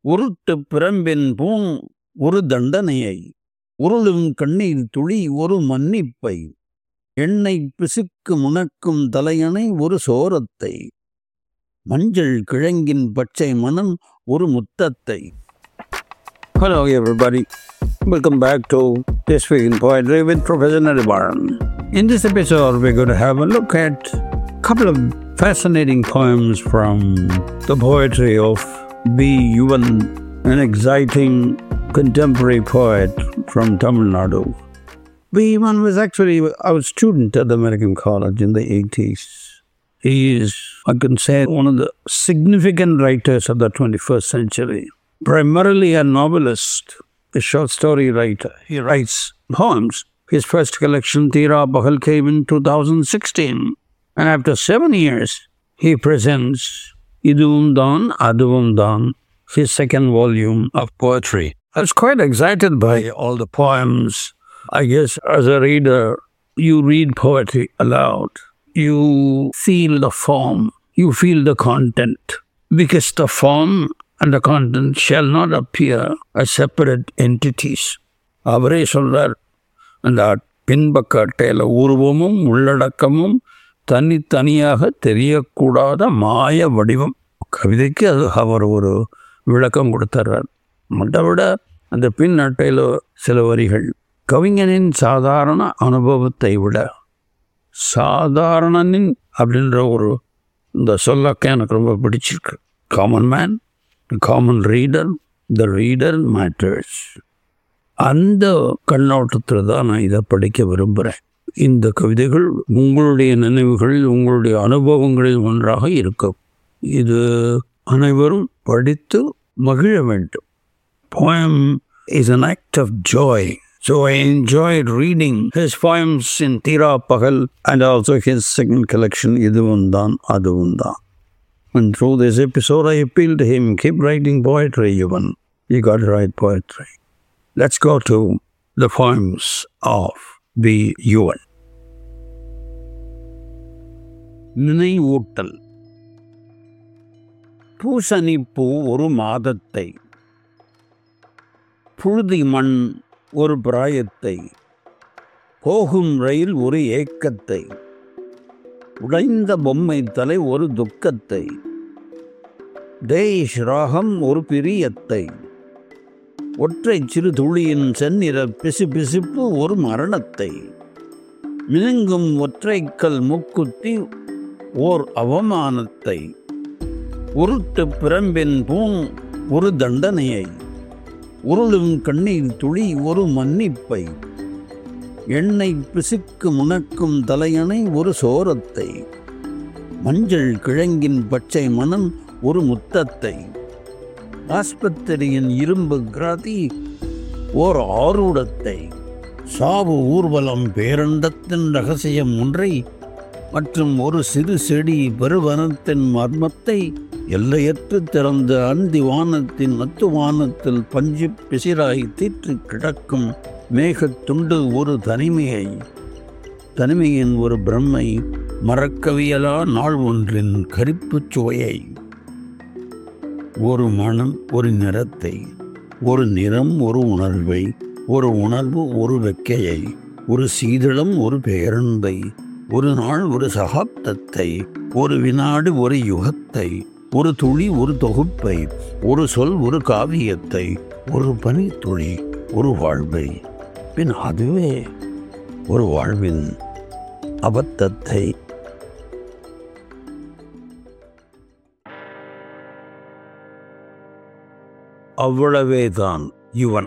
உருட்டு பிரம்பின் பூங் ஒரு தண்டனையை உருளும் கண்ணீர் துளி ஒரு மன்னிப்பை எண்ணெய் பிசுக்கு முனக்கும் தலையணை ஒரு சோரத்தை மஞ்சள் கிழங்கின் பச்சை மனம் ஒரு முத்தத்தை Hello everybody, welcome back to This Week in Poetry with Professor Nadibaran. In this episode we're going to have a look at a couple of fascinating poems from the poetry of B. Yuvan, an exciting contemporary poet from Tamil Nadu. B. Yuvan was actually our student at the American College in the 80s. He is, I can say, one of the significant writers of the 21st century. Primarily a novelist, a short story writer. He writes poems. His first collection, Tira Bahal, came in 2016. And after seven years, he presents Iduvum Dan, Aduvum Dan, his second volume of poetry. I was quite excited by all the poems. I guess as a reader, you read poetry aloud. You feel the form, you feel the content. Because the form and the content shall not appear as separate entities. அவரே சொல்றார் அந்த பின்பக்க அட்டையில் உருவமும் உள்ளடக்கமும் தனித்தனியாக தெரியக்கூடாத மாய வடிவம் கவிதைக்கு அது அவர் ஒரு விளக்கம் கொடுத்துறார் அதை விட அந்த பின் அட்டையில் சில வரிகள் கவிஞனின் சாதாரண அனுபவத்தை விட சாதாரணனின் அப்படின்ற ஒரு இந்த சொல்லக்க எனக்கு ரொம்ப பிடிச்சிருக்கு common man common reader the reader matters அந்த கண்ணோட்டத்தில் தான் நான் இதை படிக்க விரும்புகிறேன் இந்த கவிதைகள் உங்களுடைய நினைவுகளில் உங்களுடைய அனுபவங்களில் ஒன்றாக இருக்கும் இது அனைவரும் படித்து மகிழ வேண்டும் poem is an act of joy. So I enjoyed reading his poems in Tira Pahal and also his second collection, Iduvundan Aduvundan. And through this episode, I appealed to him, keep writing poetry, Yuvan. You got to write poetry. Let's go to the poems of B. Yuvan. நினைவூட்டல் பூசணிப்பூ ஒரு மாதத்தை புழுதி மண் ஒரு பிராயத்தை போகும் ரயில் ஒரு ஏக்கத்தை உடைந்த பொம்மை தலை ஒரு துக்கத்தை தேஷ் ராகம் ஒரு பிரியத்தை ஒற்றை சிறு துளியின் செந்நிற பிசு பிசுப்பு ஒரு மரணத்தை மினுங்கும் ஒற்றைக்கல் முக்குத்தி ஓர் அவமானத்தை உருட்டு பிரம்பின் பூங் ஒரு தண்டனையை உருளும் கண்ணீர் துளி ஒரு மன்னிப்பை எண்ணெய் பிசுக்கு முனக்கும் தலையணை ஒரு சோரத்தை மஞ்சள் கிழங்கின் பச்சை மனம் ஒரு முத்தத்தை ஆஸ்பத்திரியின் இரும்பு கிராதி ஓர் ஆரூடத்தை சாவு ஊர்வலம் பேரண்டத்தின் ரகசியம் ஒன்றை மற்றும் ஒரு சிறு செடி பெருவனத்தின் மர்மத்தை எல்லையற்று திறந்த அந்தி வானத்தின் அத்துவானத்தில் பஞ்சு பிசிராய் தீற்று கிடக்கும் மேகத்துண்டு ஒரு தனிமையை தனிமையின் ஒரு பிரம்மை மறக்கவியலா நாள் ஒன்றின் கரிப்புச் சுவையை ஒரு மனம் ஒரு நிறத்தை ஒரு நிறம் ஒரு உணர்வை ஒரு உணர்வு ஒரு வெக்கையை ஒரு சீதளம் ஒரு பேரன்பை ஒரு நாள் ஒரு சகாப்தத்தை ஒரு வினாடு ஒரு யுகத்தை ஒரு துளி ஒரு தொகுப்பை ஒரு சொல் ஒரு காவியத்தை ஒரு பனித்துளி ஒரு வாழ்வை பின் அதுவே ஒரு வாழ்வின் அபத்தத்தை அவ்வளவேதான் இவன்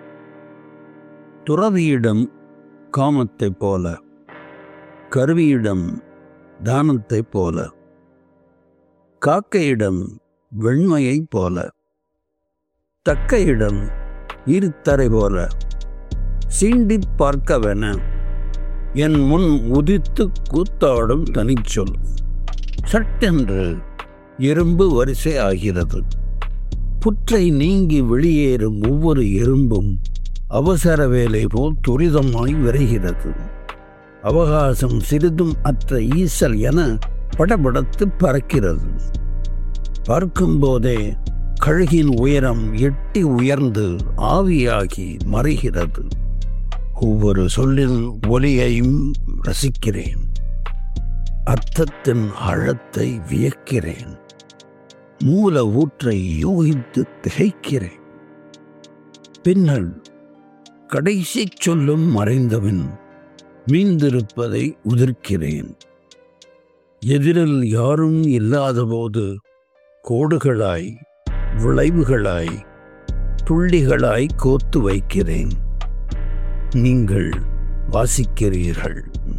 துறவியிடம் காமத்தைப் போல கருவியிடம் தானத்தைப் போல காக்கையிடம் வெண்மையைப் போல தக்கையிடம் இருத்தரை போல சீண்டிப் பார்க்கவென என் முன் உதித்து கூத்தாடும் தனிச்சொல் சட்டென்று எறும்பு வரிசை ஆகிறது புற்றை நீங்கி வெளியேறும் ஒவ்வொரு எறும்பும் அவசர வேலை போல் துரிதமாய் விரைகிறது அவகாசம் சிறிதும் அற்ற ஈசல் என படபடத்து பறக்கிறது பார்க்கும்போதே கழுகின் உயரம் எட்டி உயர்ந்து ஆவியாகி மறைகிறது ஒவ்வொரு சொல்லின் ஒலியையும் ரசிக்கிறேன் அர்த்தத்தின் ஆழத்தை வியக்கிறேன் மூல ஊற்றை யூகித்து திகைக்கிறேன் பின்னல் கடைசி சொல்லும் மறைந்தவன் மீந்திருப்பதை உதிர்க்கிறேன் எதிரில் யாரும் இல்லாதபோது கோடுகளாய் விளைவுகளாய் துள்ளிகளாய் கோத்து வைக்கிறேன் நீங்கள் வாசிக்கிறீர்கள்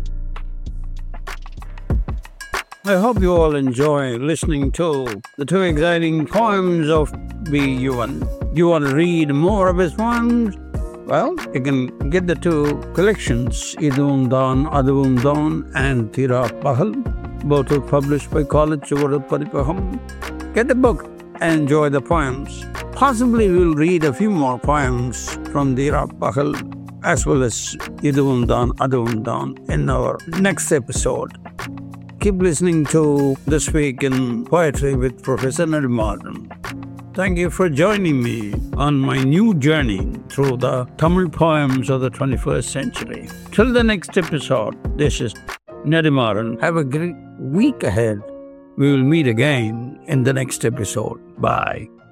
I hope you all enjoy listening to the two exciting poems of B. Yuan. You want to read more of his poems? Well, you can get the two collections, Idum Dan, Adum Dan, and Tira Pahal. Both are published by College Sugar Paripaham. Get the book and enjoy the poems. Possibly we'll read a few more poems from Tira Pahal as well as Idum Dan, Adum Dan in our next episode. Keep listening to This Week in Poetry with Professor Nadimaran. Thank you for joining me on my new journey through the Tamil poems of the 21st century. Till the next episode, this is Nadimaran. Have a great week ahead. We will meet again in the next episode. Bye.